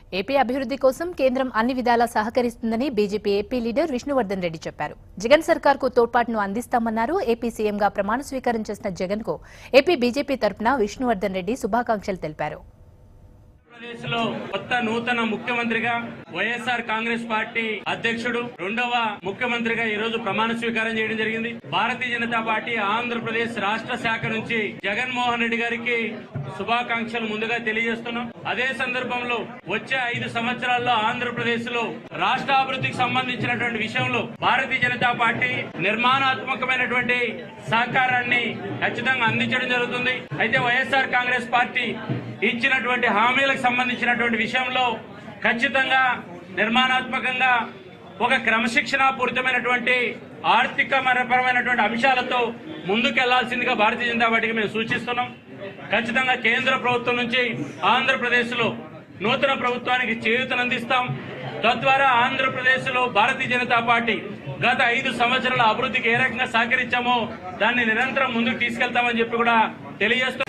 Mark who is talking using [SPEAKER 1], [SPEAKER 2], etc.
[SPEAKER 1] AP అభివృద్ధి కోసం కేంద్రం అన్ని విధాలా సహకరిస్తుందని BJP AP leader Vishnuvardhan Reddy చెప్పారు జగన్ సర్కార్కు తోడ్పాటును అందిస్తామన్నారు ఏపీ సీఎంగా ప్రమాణ స్వీకారం చేసిన జగన్కు ఏపీ బీజేపీ తరపున విష్ణువర్ధన్ రెడ్డి శుభాకాంక్షలు తెలిపారు
[SPEAKER 2] ఆంధ్రప్రదేశ్ లో కొత్త నూతన ముఖ్యమంత్రిగా వైఎస్ఆర్ కాంగ్రెస్ పార్టీ అధ్యక్షుడు రెండవ ముఖ్యమంత్రిగా ఈ రోజు ప్రమాణ స్వీకారం చేయడం జరిగింది భారతీయ జనతా పార్టీ ఆంధ్రప్రదేశ్ రాష్ట్ర శాఖ నుంచి జగన్మోహన్ రెడ్డి గారికి శుభాకాంక్షలు ముందుగా తెలియజేస్తున్నాం అదే సందర్భంలో వచ్చే ఐదు సంవత్సరాల్లో ఆంధ్రప్రదేశ్ లో రాష్ట్ర అభివృద్ధికి సంబంధించినటువంటి విషయంలో భారతీయ జనతా పార్టీ నిర్మాణాత్మకమైనటువంటి సహకారాన్ని ఖచ్చితంగా అందించడం జరుగుతుంది అయితే వైఎస్ఆర్ కాంగ్రెస్ పార్టీ ఇచ్చినటువంటి హామీలకు సంబంధించినటువంటి విషయంలో ఖచ్చితంగా నిర్మాణాత్మకంగా ఒక క్రమశిక్షణ పూరితమైనటువంటి ఆర్థిక పరమైనటువంటి అంశాలతో ముందుకెళ్లాల్సిందిగా భారతీయ జనతా పార్టీకి మేము సూచిస్తున్నాం ఖచ్చితంగా కేంద్ర ప్రభుత్వం నుంచి ఆంధ్రప్రదేశ్ లో నూతన ప్రభుత్వానికి చేయూతనందిస్తాం తద్వారా ఆంధ్రప్రదేశ్ లో భారతీయ జనతా పార్టీ గత ఐదు సంవత్సరాల అభివృద్ధికి ఏ రకంగా సహకరించామో దాన్ని నిరంతరం ముందుకు తీసుకెళ్తామని చెప్పి కూడా తెలియజేస్తాం